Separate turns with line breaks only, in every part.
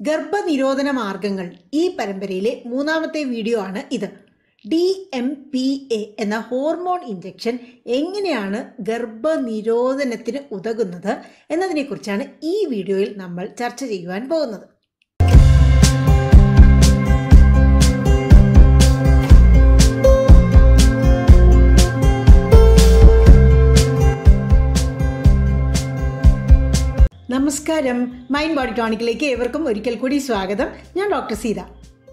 ഗർഭനിരോധന മാർഗങ്ങൾ ഈ പരമ്പരയിലെ മൂന്നാമത്തെ വീഡിയോ ആണ് ഇത് ഡി എം പി എ എന്ന ഹോർമോൺ ഇഞ്ചക്ഷൻ എങ്ങനെയാണ് ഗർഭനിരോധനത്തിന് ഉതകുന്നത് എന്നതിനെക്കുറിച്ചാണ് ഈ വീഡിയോയിൽ നമ്മൾ ചർച്ച ചെയ്യുവാൻ പോകുന്നത് നമസ്കാരം മൈൻഡ് ബോഡി ടോണിക്കിലേക്ക് ഏവർക്കും ഒരിക്കൽ കൂടി സ്വാഗതം ഞാൻ ഡോക്ടർ സീത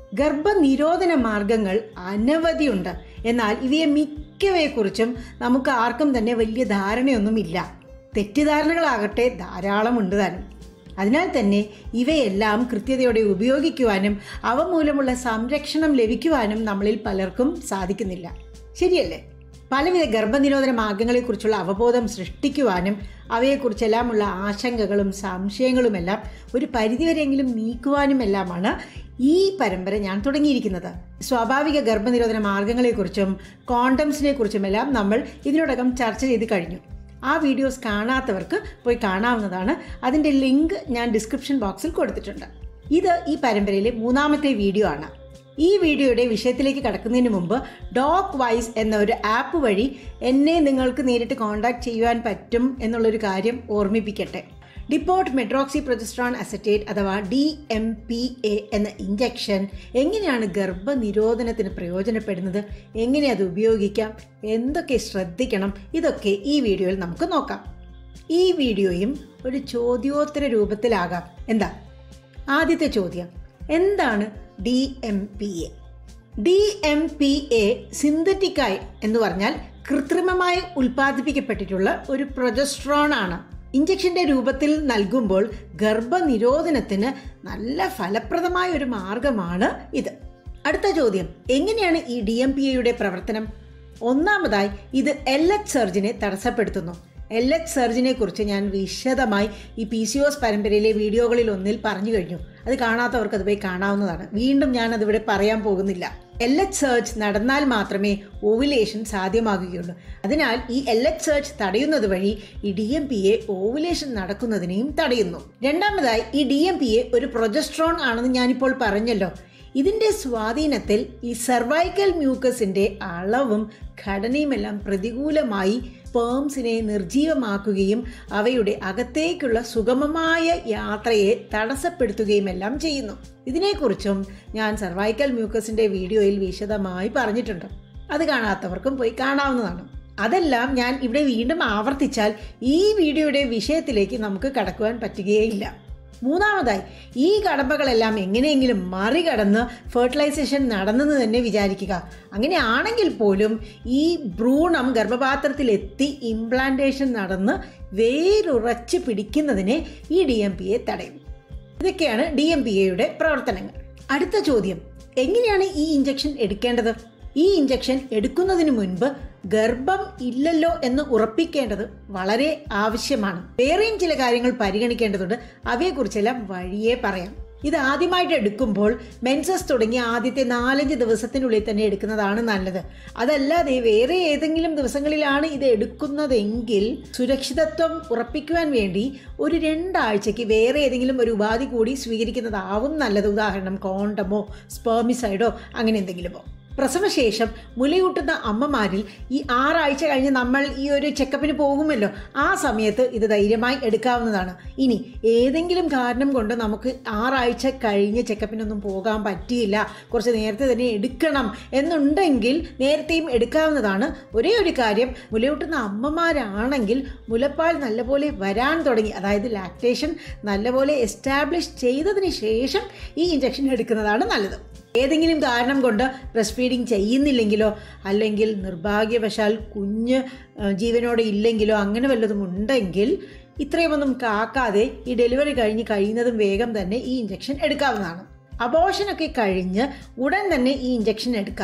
ഗർഭനിരോധന മാർഗങ്ങൾ അനവധിയുണ്ട് എന്നാൽ ഇവയെ മിക്കവയെക്കുറിച്ചും നമുക്ക് ആർക്കും തന്നെ വലിയ ധാരണയൊന്നുമില്ല തെറ്റിദ്ധാരണകളാകട്ടെ ധാരാളമുണ്ട് താനും അതിനാൽ തന്നെ ഇവയെല്ലാം കൃത്യതയോടെ ഉപയോഗിക്കുവാനും അവ മൂലമുള്ള സംരക്ഷണം ലഭിക്കുവാനും നമ്മളിൽ പലർക്കും സാധിക്കുന്നില്ല ശരിയല്ലേ പലവിധ ഗർഭനിരോധന മാർഗങ്ങളെക്കുറിച്ചുള്ള അവബോധം സൃഷ്ടിക്കുവാനും അവയെക്കുറിച്ചെല്ലാമുള്ള ആശങ്കകളും സംശയങ്ങളുമെല്ലാം ഒരു പരിധിവരെയെങ്കിലും നീക്കുവാനുമെല്ലാമാണ് ഈ പരമ്പര ഞാൻ തുടങ്ങിയിരിക്കുന്നത് സ്വാഭാവിക ഗർഭനിരോധന മാർഗങ്ങളെക്കുറിച്ചും കോണ്ടംസിനെ കുറിച്ചുമെല്ലാം നമ്മൾ ഇതിനോടകം ചർച്ച ചെയ്ത് കഴിഞ്ഞു ആ വീഡിയോസ് കാണാത്തവർക്ക് പോയി കാണാവുന്നതാണ് അതിൻ്റെ ലിങ്ക് ഞാൻ ഡിസ്ക്രിപ്ഷൻ ബോക്സിൽ കൊടുത്തിട്ടുണ്ട് ഇത് ഈ പരമ്പരയിലെ മൂന്നാമത്തെ വീഡിയോ ആണ് ഈ വീഡിയോയുടെ വിഷയത്തിലേക്ക് കടക്കുന്നതിന് മുമ്പ് ഡോക് വൈസ് എന്ന ഒരു ആപ്പ് വഴി എന്നെ നിങ്ങൾക്ക് നേരിട്ട് കോൺടാക്ട് ചെയ്യുവാൻ പറ്റും എന്നുള്ളൊരു കാര്യം ഓർമ്മിപ്പിക്കട്ടെ ഡിപ്പോർട്ട് മെട്രോക്സി പ്രൊജസ്ട്രോൺ അസറ്റേറ്റ് അഥവാ ഡി എം പി എ എന്ന ഇഞ്ചക്ഷൻ എങ്ങനെയാണ് ഗർഭനിരോധനത്തിന് പ്രയോജനപ്പെടുന്നത് എങ്ങനെ അത് ഉപയോഗിക്കാം എന്തൊക്കെ ശ്രദ്ധിക്കണം ഇതൊക്കെ ഈ വീഡിയോയിൽ നമുക്ക് നോക്കാം ഈ വീഡിയോയും ഒരു ചോദ്യോത്തര രൂപത്തിലാകാം എന്താ ആദ്യത്തെ ചോദ്യം എന്താണ് D M P A D M P A സിന്തറ്റിക്കായി എന്ന് പറഞ്ഞാൽ കൃത്രിമമായി ഉൽപ്പാദിപ്പിക്കപ്പെട്ടിട്ടുള്ള ഒരു പ്രൊജസ്ട്രോൺ ആണ് ഇഞ്ചക്ഷന്റെ രൂപത്തിൽ നൽകുമ്പോൾ ഗർഭനിരോധനത്തിന് നല്ല ഫലപ്രദമായ ഒരു മാർഗമാണ് ഇത് അടുത്ത ചോദ്യം എങ്ങനെയാണ് ഈ ഡി എം പി എയുടെ പ്രവർത്തനം ഒന്നാമതായി ഇത് എൽ എച്ച് സർജിനെ തടസ്സപ്പെടുത്തുന്നു എൽ എച്ച് സർജിനെ കുറിച്ച് ഞാൻ വിശദമായി ഈ പി സി ഒസ് പരമ്പരയിലെ വീഡിയോകളിൽ ഒന്നിൽ പറഞ്ഞു കഴിഞ്ഞു അത് കാണാത്തവർക്ക് അത് പോയി കാണാവുന്നതാണ് വീണ്ടും ഞാൻ അതിവിടെ പറയാൻ പോകുന്നില്ല എൽ എച്ച് സർച്ച് നടന്നാൽ മാത്രമേ ഓവുലേഷൻ സാധ്യമാകുകയുള്ളൂ അതിനാൽ ഈ എൽ എച്ച് സർച്ച് തടയുന്നത് വഴി ഈ D M P A ovulation നടക്കുന്നതിനെയും തടയുന്നു രണ്ടാമതായി ഈ ഡി എം പി എ ഒരു പ്രൊജസ്ട്രോൺ ആണെന്ന് ഞാനിപ്പോൾ പറഞ്ഞല്ലോ ഇതിന്റെ സ്വാധീനത്തിൽ ഈ സർവൈക്കൽ മ്യൂക്കസിന്റെ അളവും ഘടനയുമെല്ലാം പ്രതികൂലമായി സ്പേംസിനെ നിർജീവമാക്കുകയും അവയുടെ അകത്തേക്കുള്ള സുഗമമായ യാത്രയെ തടസ്സപ്പെടുത്തുകയുമെല്ലാം ചെയ്യുന്നു ഇതിനെക്കുറിച്ചും ഞാൻ സർവൈക്കൽ മ്യൂക്കസിന്റെ വീഡിയോയിൽ വിശദമായി പറഞ്ഞിട്ടുണ്ട് അത് കാണാത്തവർക്കും പോയി കാണാവുന്നതാണ് അതെല്ലാം ഞാൻ ഇവിടെ വീണ്ടും ആവർത്തിച്ചാൽ ഈ വീഡിയോയുടെ വിഷയത്തിലേക്ക് നമുക്ക് കടക്കുവാൻ പറ്റുകയില്ല മൂന്നാമതായി ഈ കടമ്പകളെല്ലാം എങ്ങനെയെങ്കിലും മറികടന്ന് ഫെർട്ടിലൈസേഷൻ നടന്നെന്ന് തന്നെ വിചാരിക്കുക അങ്ങനെയാണെങ്കിൽ പോലും ഈ ഭ്രൂണം ഗർഭപാത്രത്തിൽ എത്തി ഇംപ്ലാന്റേഷൻ നടന്ന് വേരുറച്ച് പിടിക്കുന്നതിനെ ഈ ഡി എം പി എ തടയും ഇതൊക്കെയാണ് ഡി എം പി എയുടെ പ്രവർത്തനങ്ങൾ അടുത്ത ചോദ്യം എങ്ങനെയാണ് ഈ ഇഞ്ചക്ഷൻ എടുക്കേണ്ടത് ഈ ഇഞ്ചക്ഷൻ എടുക്കുന്നതിന് മുൻപ് ഗർഭം ഇല്ലല്ലോ എന്ന് ഉറപ്പിക്കേണ്ടത് വളരെ ആവശ്യമാണ് വേറെയും ചില കാര്യങ്ങൾ പരിഗണിക്കേണ്ടതുണ്ട് അവയെക്കുറിച്ചെല്ലാം വഴിയേ പറയാം ഇത് ആദ്യമായിട്ട് എടുക്കുമ്പോൾ മെൻസസ് തുടങ്ങി ആദ്യത്തെ നാലഞ്ച് ദിവസത്തിനുള്ളിൽ തന്നെ എടുക്കുന്നതാണ് നല്ലത് അതല്ലാതെ വേറെ ഏതെങ്കിലും ദിവസങ്ങളിലാണ് ഇത് എടുക്കുന്നതെങ്കിൽ സുരക്ഷിതത്വം ഉറപ്പിക്കുവാൻ വേണ്ടി ഒരു രണ്ടാഴ്ചയ്ക്ക് വേറെ ഏതെങ്കിലും ഒരു ഉപാധി കൂടി സ്വീകരിക്കുന്നതാവും നല്ലത് ഉദാഹരണം കോണ്ടമോ സ്പേമിസൈഡോ അങ്ങനെ എന്തെങ്കിലുമോ പ്രസവശേഷം മുലയൂട്ടുന്ന അമ്മമാരിൽ ഈ ആറാഴ്ച കഴിഞ്ഞ് നമ്മൾ ഈ ഒരു ചെക്കപ്പിന് പോകുമല്ലോ ആ സമയത്ത് ഇത് ധൈര്യമായി എടുക്കാവുന്നതാണ് ഇനി ഏതെങ്കിലും കാരണം കൊണ്ട് നമുക്ക് ആറാഴ്ച കഴിഞ്ഞ് ചെക്കപ്പിനൊന്നും പോകാൻ പറ്റിയില്ല കുറച്ച് നേരത്തെ തന്നെ എടുക്കണം എന്നുണ്ടെങ്കിൽ നേരത്തെയും എടുക്കാവുന്നതാണ് ഒരേ ഒരു കാര്യം മുലയൂട്ടുന്ന അമ്മമാരാണെങ്കിൽ മുലപ്പാൽ നല്ലപോലെ വരാൻ തുടങ്ങി അതായത് ലാക്ടേഷൻ നല്ലപോലെ എസ്റ്റാബ്ലിഷ് ചെയ്തതിന് ശേഷം ഈ ഇഞ്ചക്ഷൻ എടുക്കുന്നതാണ് നല്ലത് ഏതെങ്കിലും കാരണം കൊണ്ട് ബ്രസ്റ്റ് ഫീഡിങ് ചെയ്യുന്നില്ലെങ്കിലോ അല്ലെങ്കിൽ നിർഭാഗ്യവശാൽ കുഞ്ഞ് ജീവനോടെ ഇല്ലെങ്കിലോ അങ്ങനെ വല്ലതും ഉണ്ടെങ്കിൽ ഇത്രയുമൊന്നും കാക്കാതെ ഈ ഡെലിവറി കഴിഞ്ഞ് കഴിയുന്നതും വേഗം തന്നെ ഈ ഇഞ്ചക്ഷൻ എടുക്കാവുന്നതാണ് അബോഷനൊക്കെ കഴിഞ്ഞ് ഉടൻ തന്നെ ഈ ഇഞ്ചക്ഷൻ എടുക്കാം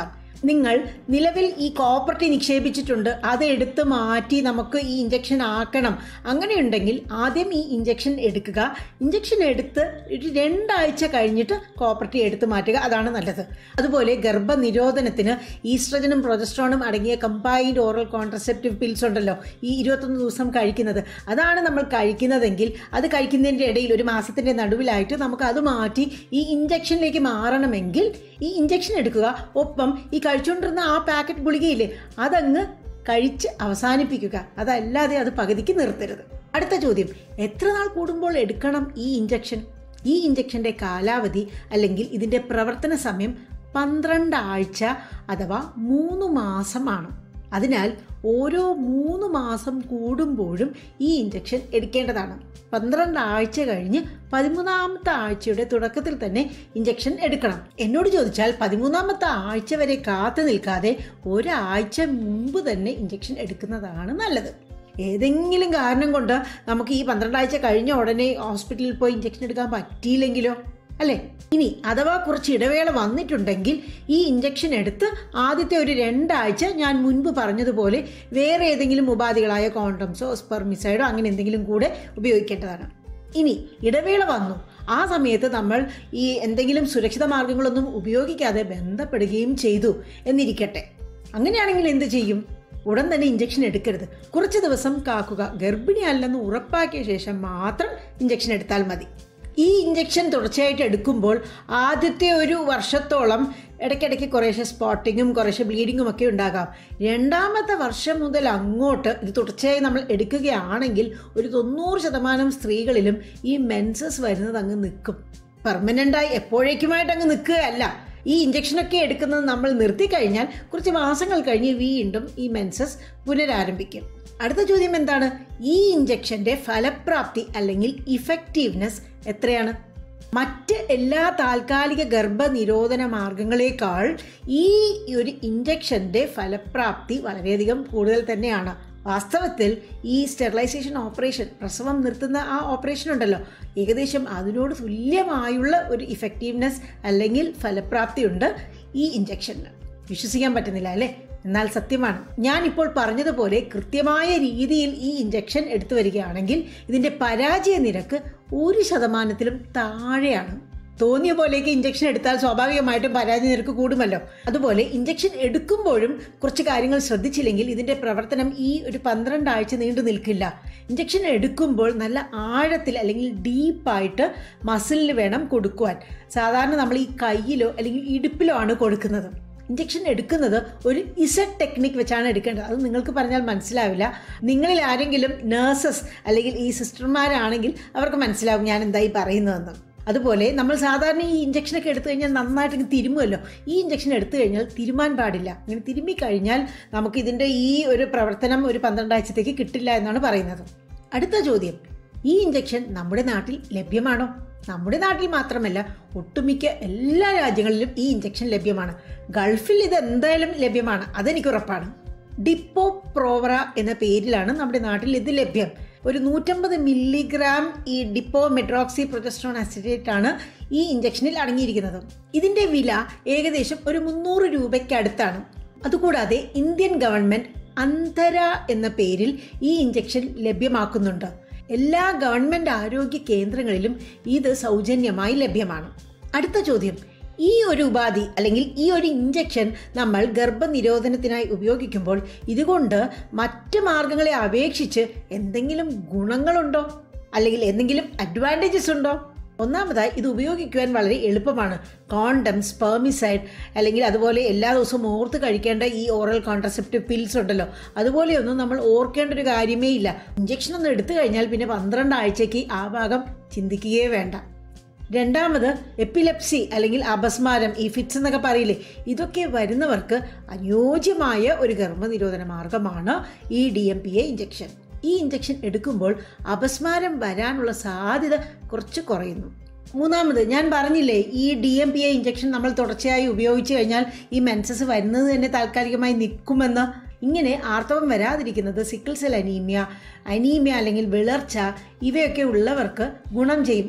നിങ്ങൾ നിലവിൽ ഈ കോപ്പർട്ടി നിക്ഷേപിച്ചിട്ടുണ്ട് അത് എടുത്ത് മാറ്റി നമുക്ക് ഈ ഇഞ്ചക്ഷൻ ആക്കണം അങ്ങനെയുണ്ടെങ്കിൽ ആദ്യം ഈ ഇഞ്ചക്ഷൻ എടുക്കുക ഇഞ്ചക്ഷൻ എടുത്ത് ഒരു രണ്ടാഴ്ച കഴിഞ്ഞിട്ട് കോപ്പർട്ടി എടുത്ത് മാറ്റുക അതാണ് നല്ലത് അതുപോലെ ഗർഭനിരോധനത്തിന് ഈസ്ട്രജനും പ്രൊജസ്ട്രോണും അടങ്ങിയ കമ്പൈൻഡ് ഓറൽ കോൺട്രസെപ്റ്റീവ് പിൽസ് ഉണ്ടല്ലോ ഈ ഇരുപത്തൊന്ന് ദിവസം കഴിക്കുന്നത് അതാണ് നമ്മൾ കഴിക്കുന്നതെങ്കിൽ അത് കഴിക്കുന്നതിൻ്റെ ഇടയിൽ ഒരു മാസത്തിൻ്റെ നടുവിലായിട്ട് നമുക്ക് അത് മാറ്റി ഈ ഇഞ്ചക്ഷനിലേക്ക് മാറണമെങ്കിൽ ഈ ഇഞ്ചക്ഷൻ എടുക്കുക ഒപ്പം ഈ കഴിച്ചുകൊണ്ടിരുന്ന ആ പാക്കറ്റ് ഗുളികയില്ലേ അതങ്ങ് കഴിച്ച് അവസാനിപ്പിക്കുക അതല്ലാതെ അത് പകുതിക്ക് നിർത്തരുത് അടുത്ത ചോദ്യം എത്ര നാൾ കൂടുമ്പോൾ എടുക്കണം ഈ ഇഞ്ചക്ഷൻ ഈ ഇഞ്ചക്ഷൻ്റെ കാലാവധി അല്ലെങ്കിൽ ഇതിൻ്റെ പ്രവർത്തന സമയം പന്ത്രണ്ട് ആഴ്ച അഥവാ മൂന്ന് മാസമാണ് അതിനാൽ ഓരോ മൂന്ന് മാസം കൂടുമ്പോഴും ഈ ഇഞ്ചക്ഷൻ എടുക്കേണ്ടതാണ് പന്ത്രണ്ട് ആഴ്ച കഴിഞ്ഞ് പതിമൂന്നാമത്തെ ആഴ്ചയുടെ തുടക്കത്തിൽ തന്നെ ഇഞ്ചക്ഷൻ എടുക്കണം എന്നോട് ചോദിച്ചാൽ പതിമൂന്നാമത്തെ ആഴ്ച വരെ കാത്തു നിൽക്കാതെ ഒരാഴ്ച മുമ്പ് തന്നെ ഇഞ്ചക്ഷൻ എടുക്കുന്നതാണ് നല്ലത് ഏതെങ്കിലും കാരണം കൊണ്ട് നമുക്ക് ഈ പന്ത്രണ്ടാഴ്ച കഴിഞ്ഞ ഉടനെ ഹോസ്പിറ്റലിൽ പോയി ഇഞ്ചക്ഷൻ എടുക്കാൻ പറ്റിയില്ലെങ്കിലോ അല്ലേ ഇനി അഥവാ കുറച്ച് ഇടവേള വന്നിട്ടുണ്ടെങ്കിൽ ഈ ഇഞ്ചക്ഷൻ എടുത്ത് ആദ്യത്തെ ഒരു രണ്ടാഴ്ച ഞാൻ മുൻപ് പറഞ്ഞതുപോലെ വേറെ ഏതെങ്കിലും ഉപാധികളായ കോണ്ടംസോ സ്പെർമിസൈഡോ അങ്ങനെ എന്തെങ്കിലും കൂടെ ഉപയോഗിക്കേണ്ടതാണ് ഇനി ഇടവേള വന്നു ആ സമയത്ത് നമ്മൾ ഈ എന്തെങ്കിലും സുരക്ഷിത മാർഗങ്ങളൊന്നും ഉപയോഗിക്കാതെ ബന്ധപ്പെടുകയും ചെയ്തു എന്നിരിക്കട്ടെ അങ്ങനെയാണെങ്കിൽ എന്ത് ചെയ്യും ഉടൻ തന്നെ ഇഞ്ചക്ഷൻ എടുക്കരുത് കുറച്ച് ദിവസം കാക്കുക ഗർഭിണി അല്ലെന്ന് ഉറപ്പാക്കിയ ശേഷം മാത്രം ഇഞ്ചക്ഷൻ എടുത്താൽ മതി ഈ ഇഞ്ചക്ഷൻ തുടർച്ചയായിട്ട് എടുക്കുമ്പോൾ ആദ്യത്തെ ഒരു വർഷത്തോളം ഇടയ്ക്കിടയ്ക്ക് കുറേശ്ശെ സ്പോട്ടിങ്ങും കുറേശ്ശെ ബ്ലീഡിങ്ങും ഒക്കെ ഉണ്ടാകാം രണ്ടാമത്തെ വർഷം മുതൽ അങ്ങോട്ട് ഇത് തുടർച്ചയായി നമ്മൾ എടുക്കുകയാണെങ്കിൽ ഒരു തൊണ്ണൂറ് ശതമാനം സ്ത്രീകളിലും ഈ മെൻസസ് വരുന്നത് അങ്ങ് നിൽക്കും പെർമനൻ്റായി എപ്പോഴേക്കുമായിട്ട് അങ്ങ് നിൽക്കുകയല്ല ഈ ഇഞ്ചക്ഷനൊക്കെ എടുക്കുന്നത് നമ്മൾ നിർത്തിക്കഴിഞ്ഞാൽ കുറച്ച് മാസങ്ങൾ കഴിഞ്ഞ് വീണ്ടും ഈ മെൻസസ് പുനരാരംഭിക്കും അടുത്ത ചോദ്യം എന്താണ് ഈ ഇഞ്ചക്ഷൻ്റെ ഫലപ്രാപ്തി അല്ലെങ്കിൽ ഇഫക്റ്റീവ്നെസ് എത്രയാണ് മറ്റ് എല്ലാ താൽക്കാലിക ഗർഭനിരോധന മാർഗങ്ങളെക്കാൾ ഈ ഒരു ഇഞ്ചക്ഷൻ്റെ ഫലപ്രാപ്തി വളരെയധികം കൂടുതൽ തന്നെയാണ് വാസ്തവത്തിൽ ഈ സ്റ്റെറിലൈസേഷൻ ഓപ്പറേഷൻ പ്രസവം നിർത്തുന്ന ആ ഓപ്പറേഷൻ ഉണ്ടല്ലോ ഏകദേശം അതിനോട് തുല്യമായുള്ള ഒരു ഇഫക്റ്റീവ്നെസ് അല്ലെങ്കിൽ ഫലപ്രാപ്തിയുണ്ട് ഈ ഇഞ്ചക്ഷന് വിശ്വസിക്കാൻ പറ്റുന്നില്ല അല്ലേ എന്നാൽ സത്യമാണ് ഞാൻ ഇപ്പോൾ പറഞ്ഞതുപോലെ കൃത്യമായ രീതിയിൽ ഈ ഇഞ്ചക്ഷൻ എടുത്തു വരികയാണെങ്കിൽ ഇതിൻ്റെ പരാജയ നിരക്ക് ഒരു ശതമാനത്തിലും താഴെയാണ് തോന്നിയ പോലെയൊക്കെ ഇഞ്ചക്ഷൻ എടുത്താൽ സ്വാഭാവികമായിട്ടും പരാജയ നിരക്ക് കൂടുമല്ലോ അതുപോലെ ഇഞ്ചക്ഷൻ എടുക്കുമ്പോഴും കുറച്ച് കാര്യങ്ങൾ ശ്രദ്ധിച്ചില്ലെങ്കിൽ ഇതിൻ്റെ പ്രവർത്തനം ഈ ഒരു പന്ത്രണ്ട് ആഴ്ച നീണ്ടു നിൽക്കില്ല ഇഞ്ചക്ഷൻ എടുക്കുമ്പോൾ നല്ല ആഴത്തിൽ അല്ലെങ്കിൽ ഡീപ്പായിട്ട് മസിലിൽ വേണം കൊടുക്കുവാൻ സാധാരണ നമ്മൾ ഈ കയ്യിലോ അല്ലെങ്കിൽ ഇടുപ്പിലോ ആണ് കൊടുക്കുന്നത് ഇഞ്ചക്ഷൻ എടുക്കുന്നത് ഒരു ഇസഡ് ടെക്നിക് വെച്ചാണ് എടുക്കേണ്ടത് അത് നിങ്ങൾക്ക് പറഞ്ഞാൽ മനസ്സിലാവില്ല നിങ്ങളിൽ ആരെങ്കിലും നേഴ്സസ് അല്ലെങ്കിൽ ഈ സിസ്റ്റർമാരാണെങ്കിൽ അവർക്ക് മനസ്സിലാവും ഞാൻ എന്തായി പറയുന്നതെന്ന് അതുപോലെ നമ്മൾ സാധാരണ ഈ ഇഞ്ചക്ഷനൊക്കെ എടുത്തു കഴിഞ്ഞാൽ നന്നായിട്ട് ഇങ്ങ് തിരുമുമല്ലോ ഈ ഇഞ്ചക്ഷൻ എടുത്തു കഴിഞ്ഞാൽ തിരുമാൻ പാടില്ല അങ്ങനെ തിരുമ്മി കഴിഞ്ഞാൽ നമുക്ക് ഇതിൻ്റെ ഈ ഒരു പ്രവർത്തനം ഒരു പന്ത്രണ്ടാഴ്ചത്തേക്ക് കിട്ടില്ല എന്നാണ് പറയുന്നത് അടുത്ത ചോദ്യം ഈ ഇഞ്ചക്ഷൻ നമ്മുടെ നാട്ടിൽ ലഭ്യമാണോ നമ്മുടെ നാട്ടിൽ മാത്രമല്ല ഒട്ടുമിക്ക എല്ലാ രാജ്യങ്ങളിലും ഈ ഇഞ്ചക്ഷൻ ലഭ്യമാണ് ഗൾഫിൽ ഇത് എന്തായാലും ലഭ്യമാണ് അതെനിക്ക് ഉറപ്പാണ് ഡിപ്പോ പ്രോവറ എന്ന പേരിലാണ് നമ്മുടെ നാട്ടിൽ ഇത് ലഭ്യം ഒരു നൂറ്റമ്പത് മില്ലിഗ്രാം ഈ ഡിപ്പോ മെട്രോക്സി പ്രൊജസ്ട്രോൺ അസിറ്റേറ്റ് ആണ് ഈ ഇഞ്ചക്ഷനിൽ അടങ്ങിയിരിക്കുന്നത് ഇതിൻ്റെ വില ഏകദേശം ഒരു മുന്നൂറ് രൂപയ്ക്ക് അടുത്താണ് അതുകൂടാതെ ഇന്ത്യൻ ഗവൺമെൻറ് അന്തര എന്ന പേരിൽ ഈ ഇഞ്ചക്ഷൻ ലഭ്യമാക്കുന്നുണ്ട് എല്ലാ ഗവൺമെൻറ് ആരോഗ്യ കേന്ദ്രങ്ങളിലും ഇത് സൗജന്യമായി ലഭ്യമാണ് അടുത്ത ചോദ്യം ഈ ഒരു ഉപാധി അല്ലെങ്കിൽ ഈ ഒരു ഇഞ്ചക്ഷൻ നമ്മൾ ഗർഭനിരോധനത്തിനായി ഉപയോഗിക്കുമ്പോൾ ഇതുകൊണ്ട് മറ്റ് മാർഗങ്ങളെ അപേക്ഷിച്ച് എന്തെങ്കിലും ഗുണങ്ങളുണ്ടോ അല്ലെങ്കിൽ എന്തെങ്കിലും അഡ്വാൻറ്റേജസ് ഉണ്ടോ ഒന്നാമതായി ഇത് ഉപയോഗിക്കുവാൻ വളരെ എളുപ്പമാണ് കോണ്ടം സ്പെർമിസൈഡ് അല്ലെങ്കിൽ അതുപോലെ എല്ലാ ദിവസവും ഓർത്ത് കഴിക്കേണ്ട ഈ ഓറൽ കോൺട്രസെപ്റ്റീവ് പിൽസ് ഉണ്ടല്ലോ അതുപോലെയൊന്നും നമ്മൾ ഓർക്കേണ്ട ഒരു കാര്യമേ ഇല്ല ഇഞ്ചക്ഷൻ ഒന്ന് എടുത്തു കഴിഞ്ഞാൽ പിന്നെ പന്ത്രണ്ട് ആഴ്ചയ്ക്ക് ആ ഭാഗം ചിന്തിക്കുകയേ വേണ്ട രണ്ടാമത് എപ്പിലെപ്സി അല്ലെങ്കിൽ അപസ്മാരം ഈ ഫിറ്റ്സ് എന്നൊക്കെ പറയില്ലേ ഇതൊക്കെ വരുന്നവർക്ക് അനുയോജ്യമായ ഒരു ഗർഭനിരോധന മാർഗമാണ് ഈ D M P A injection ഈ ഇഞ്ചക്ഷൻ എടുക്കുമ്പോൾ അപസ്മാരം വരാനുള്ള സാധ്യത കുറച്ച് കുറയുന്നു മൂന്നാമത് ഞാൻ പറഞ്ഞില്ലേ ഈ D M P A injection നമ്മൾ തുടർച്ചയായി ഉപയോഗിച്ച് കഴിഞ്ഞാൽ ഈ മെൻസസ് വരുന്നത് തന്നെ താൽക്കാലികമായി നിൽക്കുമെന്ന് ഇങ്ങനെ ആർത്തവം വരാതിരിക്കുന്നത് സിക്കിൾ സെൽ അനീമിയ അനീമിയ അല്ലെങ്കിൽ വിളർച്ച ഇവയൊക്കെ ഉള്ളവർക്ക് ഗുണം ചെയ്യും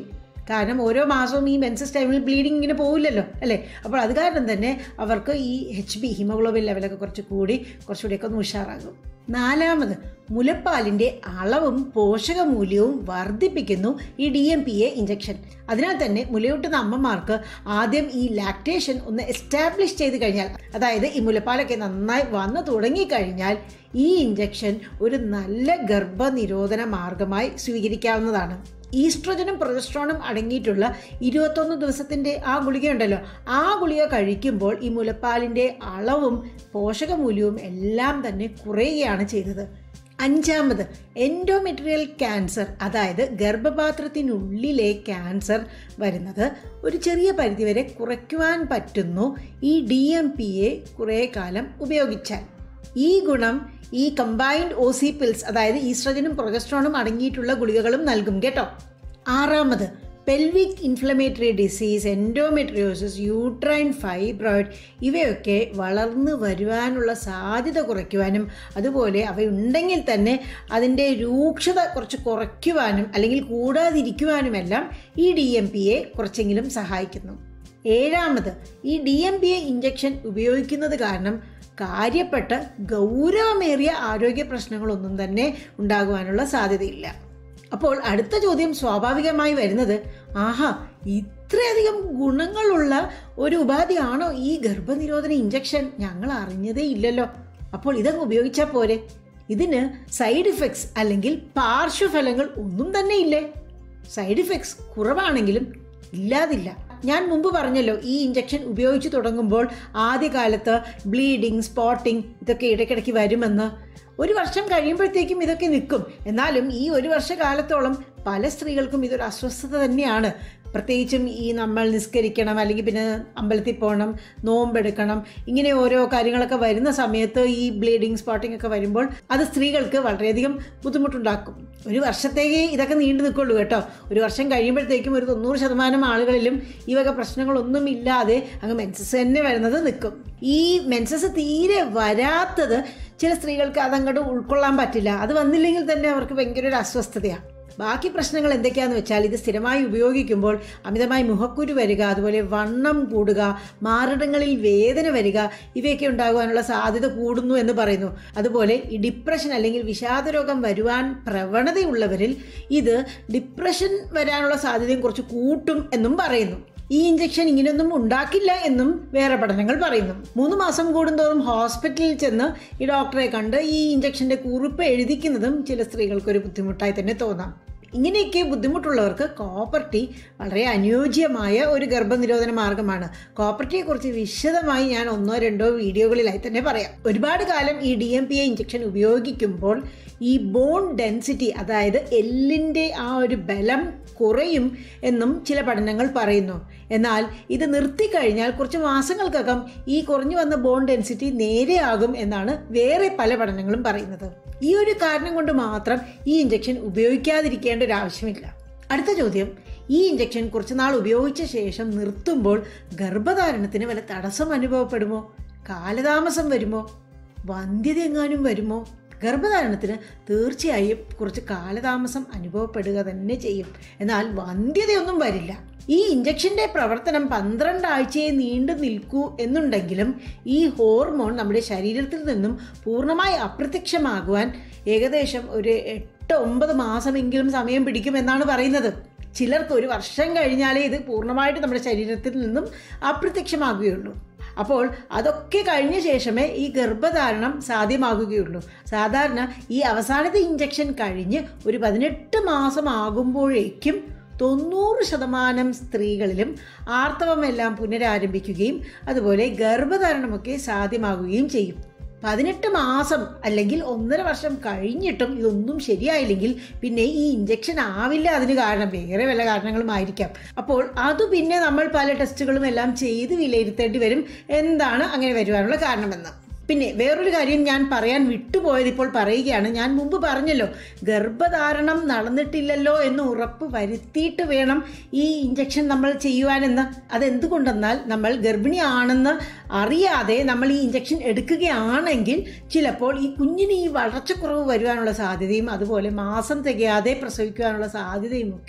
കാരണം ഓരോ മാസവും ഈ മെൻസസ് ടൈമിൽ ബ്ലീഡിങ് ഇങ്ങനെ പോവില്ലല്ലോ അല്ലേ അപ്പോൾ അത് കാരണം തന്നെ അവർക്ക് ഈ എച്ച് ബി ഹിമോഗ്ലോബിൻ ലെവലൊക്കെ കുറച്ച് കൂടി കുറച്ചുകൂടിയൊക്കെ ഒന്ന് ഉഷാറാകും നാലാമത് മുലപ്പാലിൻ്റെ അളവും പോഷകമൂല്യവും വർദ്ധിപ്പിക്കുന്നു ഈ D M P A injection അതിനാൽ തന്നെ മുലയൂട്ടുന്ന അമ്മമാർക്ക് ആദ്യം ഈ ലാക്ടേഷൻ ഒന്ന് എസ്റ്റാബ്ലിഷ് ചെയ്ത് കഴിഞ്ഞാൽ അതായത് ഈ മുലപ്പാലൊക്കെ നന്നായി വന്നു തുടങ്ങിക്കഴിഞ്ഞാൽ ഈ ഇഞ്ചക്ഷൻ ഒരു നല്ല ഗർഭനിരോധന മാർഗമായി സ്വീകരിക്കാവുന്നതാണ് ഈസ്ട്രജനും പ്രൊജസ്ട്രോണും അടങ്ങിയിട്ടുള്ള ഇരുപത്തൊന്ന് ദിവസത്തിൻ്റെ ആ ഗുളികയുണ്ടല്ലോ ആ ഗുളിക കഴിക്കുമ്പോൾ ഈ മുലപ്പാലിൻ്റെ അളവും പോഷകമൂല്യവും എല്ലാം തന്നെ കുറയുകയാണ് ചെയ്തത് അഞ്ചാമത് എൻഡോമെട്രിയൽ ക്യാൻസർ അതായത് ഗർഭപാത്രത്തിനുള്ളിലെ ക്യാൻസർ വരുന്നത് ഒരു ചെറിയ പരിധിവരെ കുറയ്ക്കുവാൻ പറ്റുന്നു ഈ ഡി എം പി എ കുറേ കാലം ഉപയോഗിച്ചാൽ ഈ ഗുണം ഈ കമ്പൈൻഡ് ഒ സി പിൽസ് അതായത് ഈസ്ട്രജനും പ്രൊജസ്ട്രോണും അടങ്ങിയിട്ടുള്ള ഗുളികകളും നൽകും കേട്ടോ ആറാമത് pelvic inflammatory disease endometriosis uterine fibroid ഇവയൊക്കെ വളർന്നു വരുവാനുള്ള സാധ്യത കുറയ്ക്കുവാനും അതുപോലെ അവയുണ്ടെങ്കിൽ തന്നെ അതിൻ്റെ രൂക്ഷത കുറച്ച് കുറയ്ക്കുവാനും അല്ലെങ്കിൽ കൂടാതിരിക്കുവാനുമെല്ലാം ഈ ഡി എം പി എ കുറച്ചെങ്കിലും സഹായിക്കുന്നു ഏഴാമത് ഈ D M P A injection ഉപയോഗിക്കുന്നത് കാരണം കാര്യപ്പെട്ട ഗൗരവമേറിയ ആരോഗ്യ പ്രശ്നങ്ങളൊന്നും തന്നെ ഉണ്ടാകുവാനുള്ള സാധ്യതയില്ല അപ്പോൾ അടുത്ത ചോദ്യം സ്വാഭാവികമായി വരുന്നത് ആഹാ ഇത്രയധികം ഗുണങ്ങളുള്ള ഒരു ഉപാധിയാണോ ഈ ഗർഭനിരോധന ഇഞ്ചക്ഷൻ ഞങ്ങൾ അറിഞ്ഞതേ ഇല്ലല്ലോ അപ്പോൾ ഇതങ്ങ് ഉപയോഗിച്ചാൽ പോരെ ഇതിന് സൈഡ് ഇഫക്ട്സ് അല്ലെങ്കിൽ പാർശ്വഫലങ്ങൾ ഒന്നും തന്നെ ഇല്ലേ സൈഡ് ഇഫക്ട്സ് കുറവാണെങ്കിലും ഇല്ലാതില്ല ഞാൻ മുമ്പ് പറഞ്ഞല്ലോ ഈ ഇഞ്ചക്ഷൻ ഉപയോഗിച്ച് തുടങ്ങുമ്പോൾ ആദ്യകാലത്ത് ബ്ലീഡിങ് സ്പോട്ടിങ് ഇതൊക്കെ ഇടയ്ക്കിടയ്ക്ക് വരുമെന്ന് ഒരു വർഷം കഴിയുമ്പോഴത്തേക്കും ഇതൊക്കെ നിൽക്കും എന്നാലും ഈ ഒരു വർഷകാലത്തോളം പല സ്ത്രീകൾക്കും ഇതൊരു അസ്വസ്ഥത തന്നെയാണ് പ്രത്യേകിച്ചും ഈ നമ്മൾ നിസ്കരിക്കണം അല്ലെങ്കിൽ പിന്നെ അമ്പലത്തിൽ പോകണം നോമ്പെടുക്കണം ഇങ്ങനെ ഓരോ കാര്യങ്ങളൊക്കെ വരുന്ന സമയത്ത് ഈ ബ്ലീഡിങ് സ്പോട്ടിംഗ് ഒക്കെ വരുമ്പോൾ അത് സ്ത്രീകൾക്ക് വളരെയധികം ബുദ്ധിമുട്ടുണ്ടാക്കും ഒരു വർഷത്തേക്ക് ഇതൊക്കെ നീണ്ടു നിൽക്കുള്ളൂ കേട്ടോ ഒരു വർഷം കഴിയുമ്പോഴത്തേക്കും ഒരു തൊണ്ണൂറ് ശതമാനം ആളുകളിലും ഈ വക പ്രശ്നങ്ങളൊന്നും ഇല്ലാതെ അങ്ങ് മെൻസസ് തന്നെ വരുന്നത് നിൽക്കും ഈ മെൻസസ് തീരെ വരാത്തത് ചില സ്ത്രീകൾക്ക് അതങ്ങോട്ട് ഉൾക്കൊള്ളാൻ പറ്റില്ല അത് വന്നില്ലെങ്കിൽ തന്നെ അവർക്ക് ഭയങ്കര ഒരു അസ്വസ്ഥതയാണ് ബാക്കി പ്രശ്നങ്ങൾ എന്തൊക്കെയാണെന്ന് വെച്ചാൽ ഇത് സ്ഥിരമായി ഉപയോഗിക്കുമ്പോൾ അമിതമായി മുഖക്കുരു വരിക അതുപോലെ വണ്ണം കൂടുക മാറിടങ്ങളിൽ വേദന വരിക ഇവയൊക്കെ ഉണ്ടാകുവാനുള്ള സാധ്യത കൂടുന്നു എന്ന് പറയുന്നു അതുപോലെ ഈ ഡിപ്രഷൻ അല്ലെങ്കിൽ വിഷാദരോഗം വരുവാൻ പ്രവണതയുള്ളവരിൽ ഇത് ഡിപ്രഷൻ വരാനുള്ള സാധ്യതയും കുറച്ച് കൂട്ടും എന്നും പറയുന്നു ഈ ഇഞ്ചക്ഷൻ ഇങ്ങനെയൊന്നും ഉണ്ടാക്കില്ല എന്നും വേറെ പഠനങ്ങൾ പറയുന്നു മൂന്ന് മാസം കൂടുന്തോറും ഹോസ്പിറ്റലിൽ ചെന്ന് ഈ ഡോക്ടറെ കണ്ട് ഈ ഇഞ്ചക്ഷൻ്റെ കുറിപ്പ് എഴുതിക്കുന്നതും ചില സ്ത്രീകൾക്ക് ഒരു ബുദ്ധിമുട്ടായി തന്നെ തോന്നാം ഇങ്ങനെയൊക്കെ ബുദ്ധിമുട്ടുള്ളവർക്ക് കോപ്പർട്ടി വളരെ അനുയോജ്യമായ ഒരു ഗർഭനിരോധന മാർഗമാണ് കോപ്പർട്ടിയെ കുറിച്ച് വിശദമായി ഞാൻ ഒന്നോ രണ്ടോ വീഡിയോകളിലായി തന്നെ പറയാം ഒരുപാട് കാലം ഈ D M P A injection ഉപയോഗിക്കുമ്പോൾ ഈ ബോൺ ഡെൻസിറ്റി അതായത് എല്ലിൻ്റെ ആ ഒരു ബലം കുറയും എന്നും ചില പഠനങ്ങൾ പറയുന്നു എന്നാൽ ഇത് നിർത്തിക്കഴിഞ്ഞാൽ കുറച്ച് മാസങ്ങൾക്കകം ഈ കുറഞ്ഞു വന്ന ബോൺ ഡെൻസിറ്റി നേരെയാകും എന്നാണ് വേറെ പല പഠനങ്ങളും പറയുന്നത് ഈ ഒരു കാരണം കൊണ്ട് മാത്രം ഈ ഇഞ്ചക്ഷൻ ഉപയോഗിക്കാതിരിക്കേണ്ട ഒരു ആവശ്യമില്ല അടുത്ത ചോദ്യം ഈ ഇഞ്ചക്ഷൻ കുറച്ച് നാൾ ഉപയോഗിച്ച ശേഷം നിർത്തുമ്പോൾ ഗർഭധാരണത്തിന് വല്ല തടസ്സം അനുഭവപ്പെടുമോ കാലതാമസം വരുമോ വന്ധ്യത എങ്ങാനും വരുമോ ഗർഭധാരണത്തിന് തീർച്ചയായും കുറച്ച് കാലതാമസം അനുഭവപ്പെടുക തന്നെ ചെയ്യും എന്നാൽ വന്ധ്യതയൊന്നും വരില്ല ഈ ഇഞ്ചക്ഷൻ്റെ പ്രവർത്തനം പന്ത്രണ്ട് ആഴ്ചയെ നീണ്ടു നിൽക്കൂ എന്നുണ്ടെങ്കിലും ഈ ഹോർമോൺ നമ്മുടെ ശരീരത്തിൽ നിന്നും പൂർണ്ണമായി അപ്രത്യക്ഷമാകുവാൻ ഏകദേശം ഒരു എട്ട് ഒമ്പത് മാസമെങ്കിലും സമയം പിടിക്കുമെന്നാണ് പറയുന്നത് ചിലർക്ക് ഒരു വർഷം കഴിഞ്ഞാലേ ഇത് പൂർണ്ണമായിട്ട് നമ്മുടെ ശരീരത്തിൽ നിന്നും അപ്രത്യക്ഷമാകുകയുള്ളൂ അപ്പോൾ അതൊക്കെ കഴിഞ്ഞ ശേഷമേ ഈ ഗർഭധാരണം സാധ്യമാകുകയുള്ളൂ സാധാരണ ഈ അവസാനത്തെ ഇഞ്ചക്ഷൻ കഴിഞ്ഞ് ഒരു പതിനെട്ട് മാസം ആകുമ്പോഴേക്കും തൊണ്ണൂറ് ശതമാനം സ്ത്രീകളിലും ആർത്തവമെല്ലാം പുനരാരംഭിക്കുകയും അതുപോലെ ഗർഭധാരണമൊക്കെ സാധ്യമാകുകയും ചെയ്യും പതിനെട്ട് മാസം അല്ലെങ്കിൽ ഒന്നര വർഷം കഴിഞ്ഞിട്ടും ഇതൊന്നും ശരിയായില്ലെങ്കിൽ പിന്നെ ഈ ഇഞ്ചക്ഷൻ ആവില്ല അതിന് കാരണം വേറെ വല്ല കാരണങ്ങളുമായിരിക്കാം അപ്പോൾ അത് പിന്നെ നമ്മൾ പല ടെസ്റ്റുകളും എല്ലാം ചെയ്ത് വിലയിരുത്തേണ്ടി വരും എന്താണ് അങ്ങനെ വരുവാനുള്ള കാരണമെന്ന് പിന്നെ വേറൊരു കാര്യം ഞാൻ പറയാൻ വിട്ടുപോയത് ഇപ്പോൾ പറയുകയാണ് ഞാൻ മുമ്പ് പറഞ്ഞല്ലോ ഗർഭധാരണം നടന്നിട്ടില്ലല്ലോ എന്ന് ഉറപ്പ് വരുത്തിയിട്ട് വേണം ഈ ഇഞ്ചക്ഷൻ നമ്മൾ ചെയ്യുവാനെന്ന് അതെന്തുകൊണ്ടെന്നാൽ നമ്മൾ ഗർഭിണിയാണെന്ന് അറിയാതെ നമ്മൾ ഈ ഇഞ്ചക്ഷൻ എടുക്കുകയാണെങ്കിൽ ചിലപ്പോൾ ഈ കുഞ്ഞിന് ഈ വളർച്ചക്കുറവ് വരുവാനുള്ള സാധ്യതയും അതുപോലെ മാസം തികയാതെ പ്രസവിക്കുവാനുള്ള സാധ്യതയും ഒക്കെ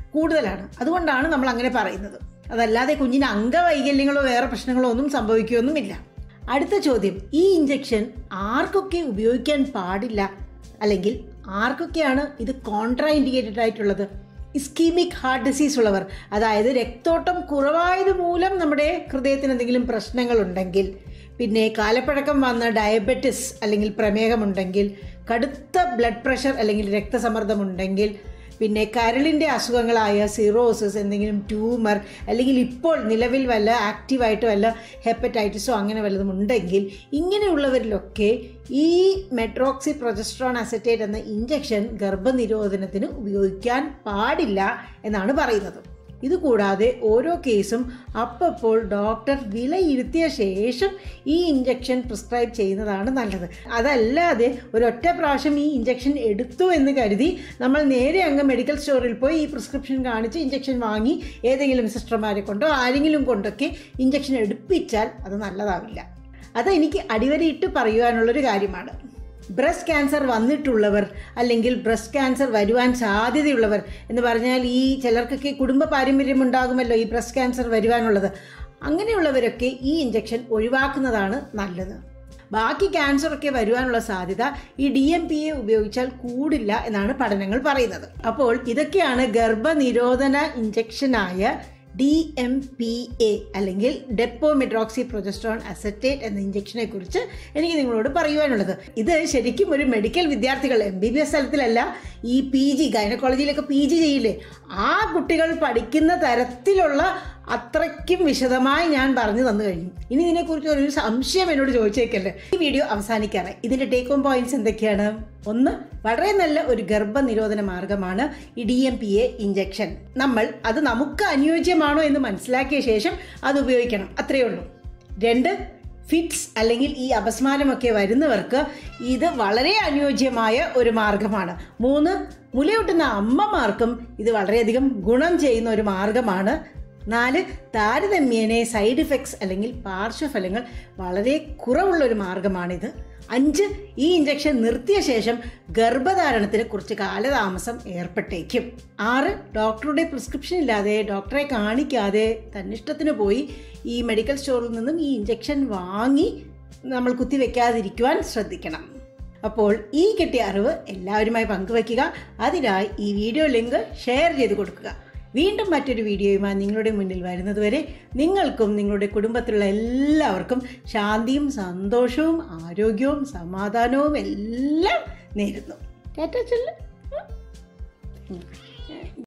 കൂടുതലാണ് അതുകൊണ്ടാണ് നമ്മൾ അങ്ങനെ പറയുന്നത് അതല്ലാതെ കുഞ്ഞിന് അംഗവൈകല്യങ്ങളോ വേറെ പ്രശ്നങ്ങളോ ഒന്നും സംഭവിക്കുകയൊന്നുമില്ല അടുത്ത ചോദ്യം ഈ ഇഞ്ചക്ഷൻ ആർക്കൊക്കെ ഉപയോഗിക്കാൻ പാടില്ല അല്ലെങ്കിൽ ആർക്കൊക്കെയാണ് ഇത് കോൺട്രാ ഇൻഡിക്കേറ്റഡ് ആയിട്ടുള്ളത് ഇസ്കീമിക് ഹാർട്ട് ഡിസീസ് ഉള്ളവർ അതായത് രക്തോട്ടം കുറവായത് മൂലം നമ്മുടെ ഹൃദയത്തിന് എന്തെങ്കിലും പ്രശ്നങ്ങളുണ്ടെങ്കിൽ പിന്നെ കാലപ്പഴക്കം വന്ന ഡയബറ്റിസ് അല്ലെങ്കിൽ പ്രമേഹമുണ്ടെങ്കിൽ കടുത്ത ബ്ലഡ് പ്രഷർ അല്ലെങ്കിൽ രക്തസമ്മർദ്ദമുണ്ടെങ്കിൽ പിന്നെ കരളിൻ്റെ അസുഖങ്ങളായ സിറോസിസ് എന്തെങ്കിലും ട്യൂമർ അല്ലെങ്കിൽ ഇപ്പോൾ നിലവിൽ വല്ല ആക്റ്റീവായിട്ട് വല്ല ഹെപ്പറ്റൈറ്റിസോ അങ്ങനെ വല്ലതും ഉണ്ടെങ്കിൽ ഇങ്ങനെയുള്ളവരിലൊക്കെ ഈ മെട്രോക്സി പ്രൊജസ്ട്രോൺ അസറ്റേറ്റ് എന്ന ഇഞ്ചക്ഷൻ ഗർഭനിരോധനത്തിന് ഉപയോഗിക്കാൻ പാടില്ല എന്നാണ് പറയുന്നത് ഇതുകൂടാതെ ഓരോ കേസും അപ്പപ്പോൾ ഡോക്ടർ വിലയിരുത്തിയ ശേഷം ഈ ഇഞ്ചക്ഷൻ പ്രിസ്ക്രൈബ് ചെയ്യുന്നതാണ് നല്ലത് അതല്ലാതെ ഒരൊറ്റ പ്രാവശ്യം ഈ ഇഞ്ചക്ഷൻ എടുത്തു എന്ന് കരുതി നമ്മൾ നേരെ അങ്ങ് മെഡിക്കൽ സ്റ്റോറിൽ പോയി ഈ പ്രിസ്ക്രിപ്ഷൻ കാണിച്ച് ഇഞ്ചക്ഷൻ വാങ്ങി ഏതെങ്കിലും സിസ്റ്റർമാരെ കൊണ്ടോ ആരെങ്കിലും കൊണ്ടൊക്കെ ഇഞ്ചക്ഷൻ എടുപ്പിച്ചാൽ അത് നല്ലതാവില്ല അത് എനിക്ക് അടിവരയിട്ട് പറയുവാനുള്ളൊരു കാര്യമാണ് ബ്രസ്റ്റ് ക്യാൻസർ വന്നിട്ടുള്ളവർ അല്ലെങ്കിൽ ബ്രസ്റ്റ് ക്യാൻസർ വരുവാൻ സാധ്യതയുള്ളവർ എന്ന് പറഞ്ഞാൽ ഈ ചിലർക്കൊക്കെ കുടുംബ പാരമ്പര്യം ഉണ്ടാകുമല്ലോ ഈ ബ്രസ്റ്റ് ക്യാൻസർ വരുവാനുള്ളത് അങ്ങനെയുള്ളവരൊക്കെ ഈ ഇഞ്ചക്ഷൻ ഒഴിവാക്കുന്നതാണ് നല്ലത് ബാക്കി ക്യാൻസറൊക്കെ വരുവാനുള്ള സാധ്യത ഈ ഡി എം പി എ ഉപയോഗിച്ചാൽ കൂടില്ല എന്നാണ് പഠനങ്ങൾ പറയുന്നത് അപ്പോൾ ഇതൊക്കെയാണ് ഗർഭനിരോധന ഇഞ്ചക്ഷനായ ഡി എം പി എ അല്ലെങ്കിൽ ഡെപ്പോ മെഡ്രോക്സി പ്രൊജസ്ട്രോൺ അസറ്റേറ്റ് എന്ന ഇഞ്ചക്ഷനെ കുറിച്ച് എനിക്ക് നിങ്ങളോട് പറയുവാനുള്ളത് ഇത് ശരിക്കും ഒരു മെഡിക്കൽ വിദ്യാർത്ഥികൾ എം ബി ബി എസ് തലത്തിലല്ല ഈ പി ജി ഗൈനക്കോളജിയിലൊക്കെ പി ജി ചെയ്യില്ലേ ആ കുട്ടികൾ പഠിക്കുന്ന തരത്തിലുള്ള അത്രയ്ക്കും വിശദമായി ഞാൻ പറഞ്ഞു തന്നു കഴിഞ്ഞു ഇനി ഇതിനെക്കുറിച്ച് ഒരു സംശയം എന്നോട് ചോദിച്ചേക്കല്ലേ ഈ വീഡിയോ അവസാനിക്കാറ് ഇതിന്റെ ടേക്ക് ഹോം പോയിന്റ്സ് എന്തൊക്കെയാണ് ഒന്ന് വളരെ നല്ല ഒരു ഗർഭനിരോധന മാർഗമാണ് ഈ D M P A injection നമ്മൾ അത് നമുക്ക് അനുയോജ്യമാണോ എന്ന് മനസ്സിലാക്കിയ ശേഷം അത് ഉപയോഗിക്കണം അത്രയേ ഉള്ളൂ രണ്ട് ഫിറ്റ്സ് അല്ലെങ്കിൽ ഈ അപസ്മാരമൊക്കെ വരുന്നവർക്ക് ഇത് വളരെ അനുയോജ്യമായ ഒരു മാർഗമാണ് മൂന്ന് മുലയൂട്ടുന്ന അമ്മമാർക്കും ഇത് വളരെയധികം ഗുണം ചെയ്യുന്ന ഒരു മാർഗമാണ് നാല് താരതമ്യേനെ സൈഡ് ഇഫക്ട്സ് അല്ലെങ്കിൽ പാർശ്വഫലങ്ങൾ വളരെ കുറവുള്ള ഒരു മാർഗമാണിത് അഞ്ച് ഈ ഇഞ്ചക്ഷൻ നിർത്തിയ ശേഷം ഗർഭധാരണത്തിന് കുറച്ച് കാലതാമസം ഏർപ്പെട്ടേക്കും ആറ് ഡോക്ടറുടെ പ്രിസ്ക്രിപ്ഷൻ ഇല്ലാതെ ഡോക്ടറെ കാണിക്കാതെ തന്നിഷ്ടത്തിന് പോയി ഈ മെഡിക്കൽ സ്റ്റോറിൽ നിന്നും ഈ ഇഞ്ചക്ഷൻ വാങ്ങി നമ്മൾ കുത്തിവെക്കാതിരിക്കുവാൻ ശ്രദ്ധിക്കണം അപ്പോൾ ഈ കിട്ടിയ അറിവ് എല്ലാവരുമായി പങ്കുവയ്ക്കുക അതിനായി ഈ വീഡിയോ ലിങ്ക് ഷെയർ ചെയ്ത് കൊടുക്കുക വീണ്ടും മറ്റൊരു വീഡിയോയുമായി നിങ്ങളുടെ മുന്നിൽ വരുന്നതുവരെ നിങ്ങൾക്കും നിങ്ങളുടെ കുടുംബത്തിലുള്ള എല്ലാവർക്കും ശാന്തിയും സന്തോഷവും ആരോഗ്യവും സമാധാനവും എല്ലാം നേരുന്നു ടാറ്റ ചെല്ലു